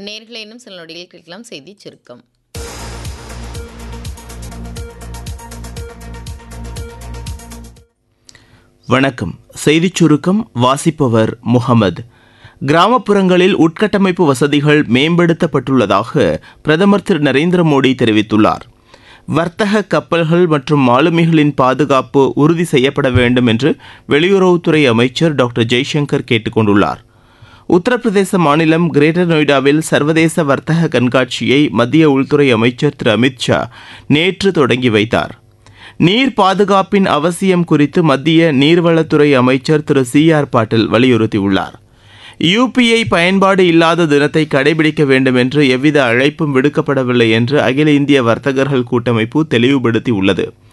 நேர்களை இன்னும் சில நொடியில் கேட்கலாம் செய்தி சுருக்கம் வணக்கம் செய்திச் சுருக்கம் வாசிப்பவர் முகமது கிராமப்புறங்களில் உட்கட்டமைப்பு வசதிகள் மேம்படுத்தப்பட்டுள்ளதாக பிரதமர் திரு நரேந்திர மோடி தெரிவித்துள்ளார் வர்த்தக கப்பல்கள் மற்றும் மாலுமிகளின் பாதுகாப்பு உறுதி செய்யப்பட வேண்டும் என்று வெளியுறவுத்துறை அமைச்சர் டாக்டர் ஜெய்சங்கர் கேட்டுக் கொண்டுள்ளார் உத்தரப்பிரதேச மாநிலம் கிரேட்டர் நொய்டாவில் சர்வதேச வர்த்தக கண்காட்சியை மத்திய உள்துறை அமைச்சர் திரு அமித்ஷா நேற்று தொடங்கி வைத்தார் நீர் பாதுகாப்பின் அவசியம் குறித்து மத்திய நீர்வளத்துறை அமைச்சர் திரு சி ஆர் பாட்டில் வலியுறுத்தியுள்ளார் யுபிஐ பயன்பாடு இல்லாத தினத்தை கடைபிடிக்க வேண்டும் என்று எவ்வித அழைப்பும் விடுக்கப்படவில்லை என்று அகில இந்திய வர்த்தகர்கள் கூட்டமைப்பு தெளிவுபடுத்தியுள்ளது